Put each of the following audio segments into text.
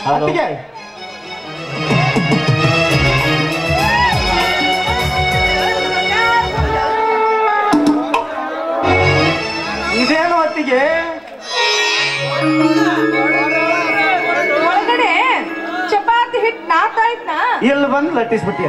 Hello. ಅತ್ತಿಗೆ ಇದೇನು ಅತ್ತಿಗೆ ಒಳಗಡೆ ಚಪಾತಿ ಹಿಟ್ ನಾತಾ ಇದ್ನಾ ಇಲ್ಲಿ ಬಂದು ಲಟ್ಟಿಸ್ಬಿಟ್ಟಿಯ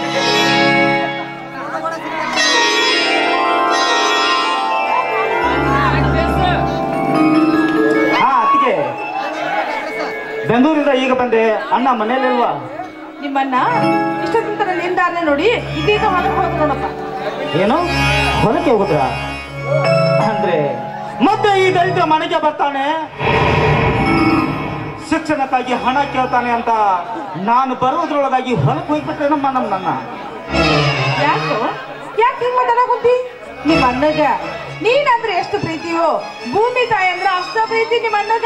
ಹಾ ಅತ್ತಿಗೆ ಬೆಂಗಳೂರಿಂದ ಈಗ ಬಂದೆ ಅಣ್ಣ ಮನೇಲಿಲ್ವಾ ನಿಮ್ಮನ್ನ ಇಷ್ಟೊತ್ತಿನ ನಿಂದಾನೆ ನೋಡಿ ಇದೀಗ ಹೊರಗೆ ಹೋದ್ ನೋಡಪ್ಪ ಏನು ಹೊಲಕ್ಕೆ ಹೋಗುದ್ರ ಅಂದ್ರೆ ಮತ್ತೆ ಈ ದಲಿತ ಮನೆಗೆ ಬರ್ತಾನೆ ಶಿಕ್ಷಣಕ್ಕಾಗಿ ಹಣ ಕೇಳ್ತಾನೆ ಅಂತ ನಾನು ಬರೋದ್ರೊಳಗಾಗಿ ಹೊಲಕ್ಕೆ ಹೋಗ್ಬಿಟ್ರೆ ನಮ್ಮ ನಮ್ಮ ನನ್ನ ಯಾಕೋ ಯಾಕೆ ಹಿಂಗ್ ಮಾತಾಡ ಕುಂತಿ ನಿಮ್ಮ ಅಣ್ಣಗ ನೀನಂದ್ರೆ ಎಷ್ಟು ಪ್ರೀತಿಯೋ ಭೂಮಿ ತಾಯಿ ಅಂದ್ರೆ ಅಷ್ಟ ಪ್ರೀತಿ ನಿಮ್ಮ ಅಣ್ಣಗ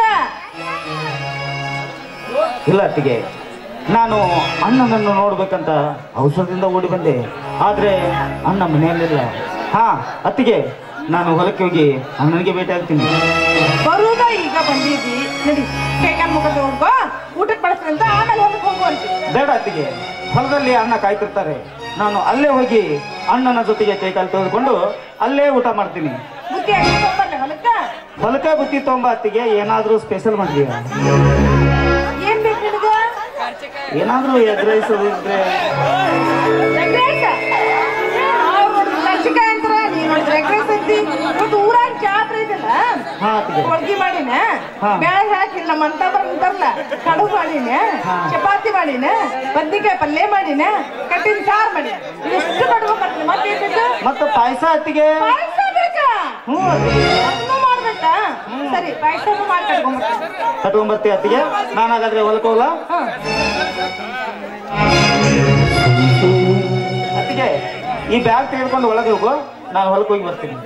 ಇಲ್ಲ ಅತ್ತಿಗೆ ನಾನು ಅಣ್ಣನನ್ನು ನೋಡ್ಬೇಕಂತ ಔಷಧದಿಂದ ಓಡಿ ಬಂದೆ ಆದ್ರೆ ಅಣ್ಣ ಮನೆಯಲ್ಲಿಲ್ಲ ಹಾ ಅತ್ತಿಗೆ ನಾನು ಹೊಲಕ್ಕೆ ಹೋಗಿ ಅಣ್ಣನಿಗೆ ಭೇಟಿ ಆಗ್ತೀನಿ ಬರುದ ಈಗ ಬಂದಿದ್ದಿ ನಡಿ ಕೈಕಾಲ್ ಮುಖ ತಗೊಂಡ್ಕೋ ಊಟಕ್ಕೆ ಬಳಸ್ರಿ ಅಂತ ಆಮೇಲೆ ಹೊರಗೆ ಹೋಗುವಂತೆ ಬೇಡ ಅತ್ತಿಗೆ ಹೊಲದಲ್ಲಿ ಅಣ್ಣ ಕಾಯ್ತಿರ್ತಾರೆ ನಾನು ಅಲ್ಲೇ ಹೋಗಿ ಅಣ್ಣನ ಜೊತೆಗೆ ಕೈಕಾಲು ತೆಗೆದುಕೊಂಡು ಅಲ್ಲೇ ಊಟ ಮಾಡ್ತೀನಿ ಬುದ್ಧಿ ಆಗಿ ತಗೊಂಬರ್ಲಿ ಹೊಲಕ್ಕ ಹೊಲಕ್ಕೆ ಬುತ್ತಿ ತೊಂಬ ಅತ್ತಿಗೆ ಏನಾದ್ರೂ ಸ್ಪೆಷಲ್ ಮಾಡಿದೀಯ ಏನ್ ಬೇಕು ನಿನಗ ಏನಾದ್ರೂ ಎಗ್ ರೈಸ್ ಇದ್ರೆ ಎಗ್ ರೈಸ್ ಅವ್ರು ನೋಡಿದ್ರೆ ಕರ್ಚಿಕಾಯಿ ಅಂತಾರ ನೀ ನೋಡಿದ್ರೆ ಎಗ್ ರೈಸ್ ಅಂತಿ ಇವತ್ತು ಊರಾಗ ಜಾತ್ರೆ ಇದೆಲ್ಲ ಹಾ ಅತ್ತಿಗೆ ಹೋಳ್ಗಿ ಮಾಡಿನ ಹಾ. ಬ್ಯಾಳೆ ಹಾಕಿ ನಮ್ಮ ಅಂತ ಬರ್ತಾರಲ್ಲ ಕಡುಬು ಮಾಡಿನ ಚಪಾತಿ ಮಾಡಿನ ಬದ್ನಿಕಾಯಿ ಪಲ್ಯ ಮಾಡಿನ ಕಟ್ಟಿನ ಸಾರು ಮಾಡಿ ಎಷ್ಟು ಕಡುಬು ಮಾಡ್ತೀನಿ ಮತ್ತೆ ಏನ್ ಬೇಕು? ಮತ್ತೆ ಪಾಯಸ ಅತ್ತಿಗೆ ಪಾಯಸ ಬೇಕಾ ಹ್ಞೂ ಅತ್ತಿಗೆ ಅದನ್ನೂ ಮಾಡ್ಬೇಕಾ ಸರಿ ಪಾಯಸನೂ ಮಾಡಿ ಕಟ್ಕೊಂಡ್ಬಿಡ್ತೀನಿ ಕಟ್ಕೊಂಬರ್ತಿ ಅತ್ತಿಗೆ ನಾನು ಹಾಗಾದ್ರೆ ಹೊಲಕ್ಕೆ ಹೋಗಲ್ಲ ಹಾ ಅತ್ತಿಗೆ ಈ ಬ್ಯಾಗ್ ತೆಗೆದುಕೊಂಡು ಒಳಗೆ ಹೋಗು ನಾನು ಹೊಲಕ್ಕೆ ಹೋಗಿ ಬರ್ತೀನಿ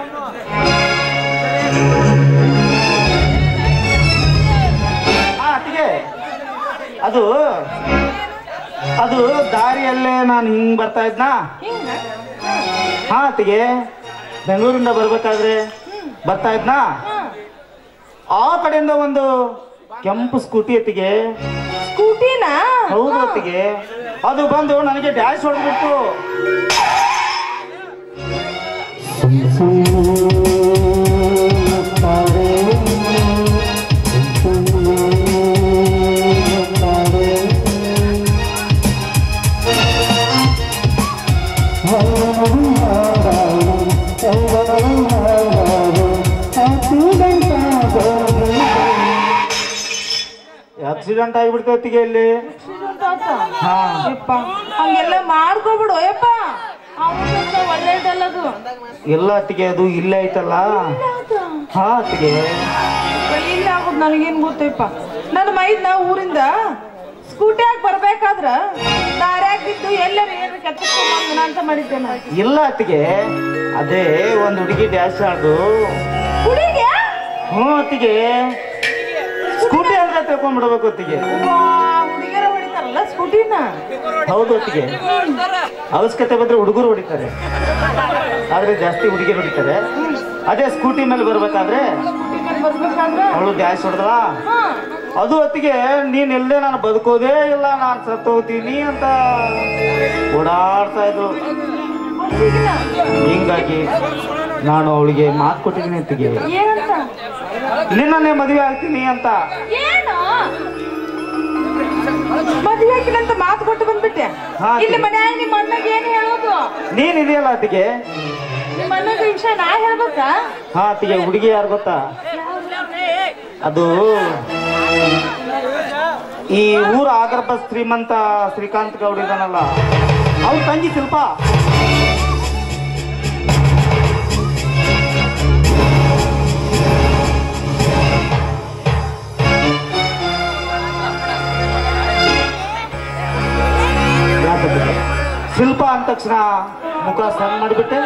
ಆ, ಅತ್ತಿಗೆ ಅದು ಅದು ದಾರಿಯಲ್ಲೇ ನಾನು ಹಿಂಗ್ ಬರ್ತಾ ಇದ್ನಾ ಹಿಂಗ ಹಾ ಅತ್ತಿಗೆ ಬೆಂಗಳೂರಿಂದ ಬರ್ಬೇಕಾದ್ರೆ ಬರ್ತಾ ಇದ್ನಾ ಆ ಕಡೆಯಿಂದ ಒಂದು ಕೆಂಪು ಸ್ಕೂಟಿ ಅತ್ತಿಗೆ ಸ್ಕೂಟಿನ ಹೌದು ಅತ್ತಿಗೆ ಅದು ಬಂದು ನನಗೆ ಡ್ಯಾಶ್ ಹೊಡೆದ್ಬಿಟ್ಟು ಆಕ್ಸಿಡೆಂಟ್ ಆಗಿಬಿಡ್ತು ಅತ್ತಿಗೆ ಇಲ್ಲಿ ಹಾ ಯಪ್ಪ ಹಂಗೆಲ್ಲ ಮಾಡ್ಕೋಬಿಡು ಯಪ್ಪ ಅವನಿಂದ ಒಳ್ಳೇದಲ್ಲದು ಎಲ್ಲ ಅತ್ತಿಗೆ ಅದು ಇಲ್ಲೇ ಐತಲ್ಲ ಹಾ ಅತ್ತಿಗೆ ಇಲ್ಲ ಆಗೋದು ನನಗೇನ್ ಗೊತ್ತಪ್ಪ ನನ್ನ ಮೈದ್ನ ಊರಿಂದ ಸ್ಕೂಟಿಯಾಗ ಬರ್ಬೇಕಾದ್ರ ದಾರ್ಯಾಗ ಬಿದ್ದು ಎಲ್ಲರ ಏನಾರ ಕೆತ್ತಕೊಂಡ್ ಅಂತ ಮಾಡಿದ್ದೆ ನಾನು ಇಲ್ಲ ಅತ್ತಿಗೆ ಅದೇ ಒಂದು ಹುಡುಗಿ ಡ್ಯಾಶ್ ಆಡು ಹುಡುಗಿ ಹ್ಞೂ ಅತ್ತಿಗೆ ಸ್ಕೂಟಿ ಅಂದ್ರೆ ತಿಳ್ಕೊಂಡ್ಬಿಡ್ಬೇಕು ಅತ್ತಿಗೆ ಹುಡುಗಿಯರ ಹೊಡಿತಾರಲ್ಲ ಸ್ಕೂಟಿನ ಹೌದು ಅತ್ತಿಗೆ ಅವಶ್ಯಕತೆ ಬಂದ್ರೆ ಹುಡುಗರು ಹೊಡಿತಾರೆ ಆದ್ರೆ ಜಾಸ್ತಿ ಹುಡುಗಿರು ಹೊಡಿತಾರೆ ಅದೇ ಸ್ಕೂಟಿ ಮೇಲೆ ಬರ್ಬೇಕಾದ್ರೆ ಸ್ಕೂಟಿ ಮೇಲೆ ಬರ್ಬೇಕಾದ್ರ ಅವಳು ಡ್ಯಾಶ್ ಹೊಡೆದಳ ಹಾ ಅದು ಹೊತ್ತಿಗೆ ನೀನ್ ಇಲ್ಲದೆ ನಾನು ಬದುಕೋದೇ ಇಲ್ಲ ನಾನು ಸತ್ತೋಗ್ತೀನಿ ಅಂತ ಓಡಾಡ್ತಾ ಇದ್ರು ಹುಡುಗಿನ ಹಿಂಗಾಗಿ ನಾನು ಅವಳಿಗೆ ಮಾತು ಕೊಟ್ಟಿದ್ದೀನಿ ಅತ್ತಿಗೆ ಏನಂತ ನಿನ್ನನ್ನೇ ಮದುವೆ ಆಗ್ತೀನಿ ಅಂತ ಏನು ಮದುವೆ ಹಾಕಿನಂತ ಮಾತು ಕೊಟ್ಟು ಬಂದ್ಬಿಟ್ಟೆ ಹಾ, ಇಲ್ಲಿ ಮನ್ಯಾಗ ನಿಮ್ಮ ಅಣ್ಣಗೆ ಏನ್ ಹೇಳೋದು ನೀನ್ ಇದೆಯಲ್ಲ ಅತ್ತಿಗೆ ನಿಮ್ಮ ಅಣ್ಣಗ ಈ ವಿಷಯ ನಾ ಹೇಳ್ಬೇಕಾ ಹಾ ಅತ್ತಿಗೆ ಹುಡುಗಿ ಯಾರು ಗೊತ್ತಾ ಅದು ಈ ಊರ ಆಗರ್ಭ ಶ್ರೀಮಂತ ಶ್ರೀಕಾಂತ್ ಗೌಡ ಇದಾನಲ್ಲ ಅವ್ರ ತಂಗಿ ಶಿಲ್ಪ ಯಾಕಂದ್ರೆ ಶಿಲ್ಪ ಅಂದ ತಕ್ಷಣ ಮುಖ ಸಣ್ಣ ಮಾಡಿಬಿಟ್ಟೆ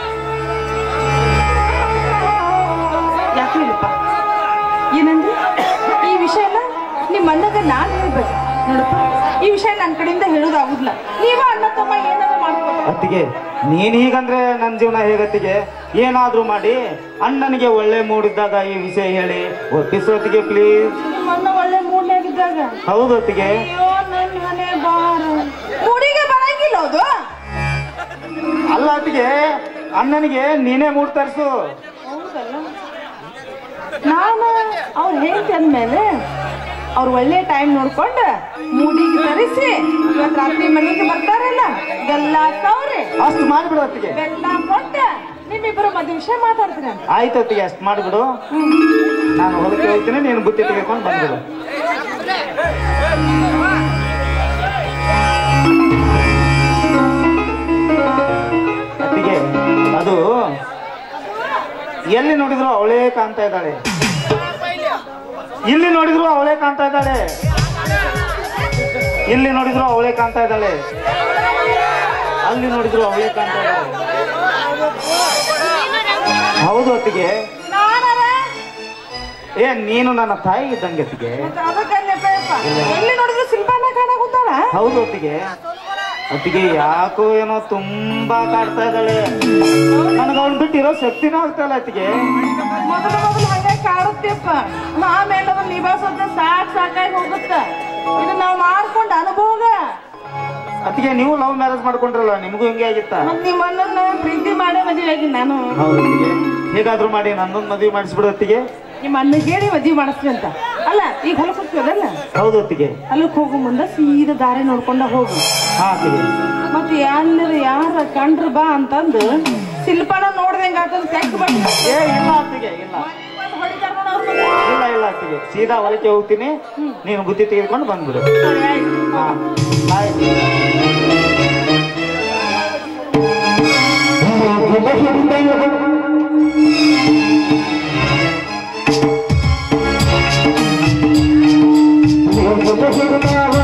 ಯಾಕೆ ಇಲ್ಲಪ್ಪ ಏನಂದ್ರೆ ಈ ವಿಷಯನ ನಿಮ್ಮ ಅಣ್ಣಗ ನಾನ್ ಹೇಳ್ಬೇಕು ನೋಡಪ್ಪ ಈ ವಿಷಯ ನನ್ನ ಕಡೆಯಿಂದ ಹೇಳೋದಾಗುದಿಲ್ಲ ನೀವ ಅಣ್ಣ ತಮ್ಮ ಏನಾರ ಮಾಡ್ಬೇಕು ಅತ್ತಿಗೆ ನೀನ್ ಹೀಗಂದ್ರೆ ನನ್ನ ಜೀವನ ಹೇಗತ್ತಿಗೆ ಏನಾದ್ರೂ ಮಾಡಿ ಅಣ್ಣನಿಗೆ ಒಳ್ಳೆ ಮೂಡಿದ್ದಾಗ ಈ ವಿಷಯ ಹೇಳಿ ಒಪ್ಪಿಸೋತಿಗೆ ಪ್ಲೀಸ್ ನಿಮ್ಮ ಅಣ್ಣ ಒಳ್ಳೆ ಮೂಡ್ನಾಗಿದ್ದಾಗ ಹೊಲದಾಗ ಹೌದು ಅತ್ತಿಗೆ ಅಯ್ಯೋ ನನ್ನ ಮನೆ ಬಾರ ಮುಡಿಗೆ ಬರಂಗಿಲ್ಲ ಅದು ಅಲ್ಲ ಅತ್ತಿಗೆ ಅಣ್ಣನಿಗೆ ನೀನೇ ಮೂಡ್ ತರಿಸು ಹೌದಲ್ಲ ನಾನು ಅವ್ರ ಹೇಳ್ತಿ ಅಂದ್ಮೇಲೆ ಅವ್ರು ಒಳ್ಳೆ ಟೈಮ್ ನೋಡ್ಕೊಂಡು ಮುಡಿಗೆ ತರಿಸಿ ಇವತ್ತು ರಾತ್ರಿ ಮನೆಗೆ ಬರ್ತಾರಲ್ಲ ಬೆಲ್ಲ ಸೌರಿ ಅಷ್ಟು ಮಾಡಿಬಿಡು ಅತ್ತಿಗೆ ಬೆಲ್ಲ ಕೊಟ್ಟ ನಿಮ್ಮಿಬ್ಬರು ಮದುವೆ ವಿಷಯ ಮಾತಾಡ್ತೀನಿ ಆಯ್ತು ಅತ್ತಿಗೆ ಅಷ್ಟು ಮಾಡಿಬಿಡು ನಾನು ಹೊಲಕ್ಕೆ ಹೋಗ್ತೀನಿ ನೀನು ಬುತ್ತಿ ತೆಗೆದುಕೊಂಡು ಬಂದ್ಬಿಡು ಅತ್ತಿಗೆ ಅದು ಎಲ್ಲಿ ನೋಡಿದ್ರು ಅವಳೇ ಕಾಣ್ತಾ ಇದ್ದಾಳೆ ಇಲ್ಲಿ ನೋಡಿದ್ರು ಅವಳೇ ಕಾಣ್ತಾ ಇದ್ದಾಳೆ ಇಲ್ಲಿ ನೋಡಿದ್ರು ಅವಳೇ ಕಾಣ್ತಾ ಇದ್ದಾಳೆ ಅಲ್ಲಿ ನೋಡಿದ್ರು ಅವಳೇ ಕಾಣ್ತಾ ಇದ್ದಾಳೆ ಹೌದು ಅತ್ತಿಗೆ ನಾನರ ಏ ನೀನು ನನ್ನ ತಾಯಿ ಇದ್ದಂಗೆ ಅತ್ತಿಗೆ ಅದಕ್ಕಲ್ಲಪ್ಪ ಎಲ್ಲಿ ನೋಡಿದ್ರು ಶಿಲ್ಪಾನ ಕಾಣಾಗುತ್ತಾಳ ಹೌದು ಅತ್ತಿಗೆ ಅತ್ತಿಗೆ ಯಾಕೋ ಏನೋ ತುಂಬಾ ಕಾಡ್ತಾ ಇದ್ದಾಳೆ ನನಗೆ ಅವ್ನು ಬಿಟ್ಟಿರೋ ಶಕ್ತಿನೇ ಆಗ್ತಾ ಅತ್ತಿಗೆ ಮೊದಲು ಮೊದಲು ಹಂಗೆ ಕಾಡುತ್ತೆಪ್ಪ ಆಮೇಲೆ ಅದನ್ನ ನಿಭಾಯಿಸೋದ ಸಾಕ್ ಸಾಕಾಗಿ ಹೋಗುತ್ತ ಇದು ನಾವು ಮಾಡ್ಕೊಂಡ ಅನುಭೋಗ ಅತ್ತಿಗೆ ನೀವು ಲವ್ ಮ್ಯಾರೇಜ್ ಮಾಡ್ಕೊಂಡ್ರಲ್ಲ ನಿಮಗೂ ಹಿಂಗೆ ಆಗಿತ್ತ ಮತ್ ನಿಮ್ಮ ಅಣ್ಣನ ಪ್ರೀತಿ ಮಾಡೇ ಮದುವೆ ಆಗಿ ನಾನು ಹೌದು ಅತ್ತಿಗೆ ಹೇಗಾದ್ರೂ ಮಾಡಿ ನನ್ನೊಂದು ಮದುವೆ ಮಾಡಿಸ್ಬಿಡು ಅತ್ತಿಗೆ ನಿಮ್ಮ ಅಣ್ಣಗೆ ಹೇಳಿ ಮದುವೆ ಮಾಡಿಸ್ರಿ ಅಂತ ಅಲ್ಲ ಈಗ ಹೊಲಕ್ಕೆ ಹೋಗ್ತೀವಲ್ಲ ಹೌದು ಅತ್ತಿಗೆ ಅಲ್ಲಕ್ಕೆ ಹೋಗೋ ಮುಂದೆ ಸೀದಾ ದಾರಿ ನೋಡ್ಕೊಂಡ ಹೋಗು ಹಾ ಅತ್ತಿಗೆ ಮತ್ತೆ ಎಲ್ಲರ ಯಾರ ಕಂಡ್ರು ಬಾ ಅಂತಂದು ಶಿಲ್ಪನ ನೋಡ್ದಂಗ ಆತಂದ್ ತೆಗ್ ಬಂದು ಏ ಇಲ್ಲ ಅತ್ತಿಗೆ ಇಲ್ಲ ಇಲ್ಲ ಇಲ್ಲ ಅತ್ತಿಗೆ ಸೀದಾ ಹೊಲಕ್ಕೆ ಹೋಗ್ತೀನಿ ನೀನು ಬುದ್ಧಿ ತೆಗೆದುಕೊಂಡು ಬಂದ್ಬಿಡು ಹಾ ಆಯ್ತು Thank you.